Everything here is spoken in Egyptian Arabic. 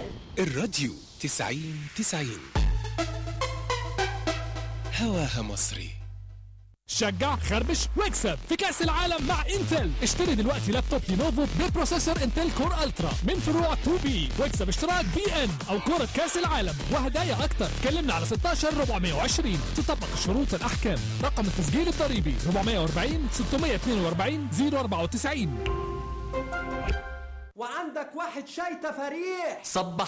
الراديو تسعين تسعين هواها مصري شجع خربش واكسب في كأس العالم مع انتل اشتري دلوقتي لابتوب لينوفو ببروسيسور انتل كور الترا من فروع 2 بي واكسب اشتراك بي ان او كرة كأس العالم وهدايا اكتر كلمنا على 16 420 تطبق الشروط والاحكام رقم التسجيل الضريبي 440 642 094 وعندك واحد شاي تفاريح صبح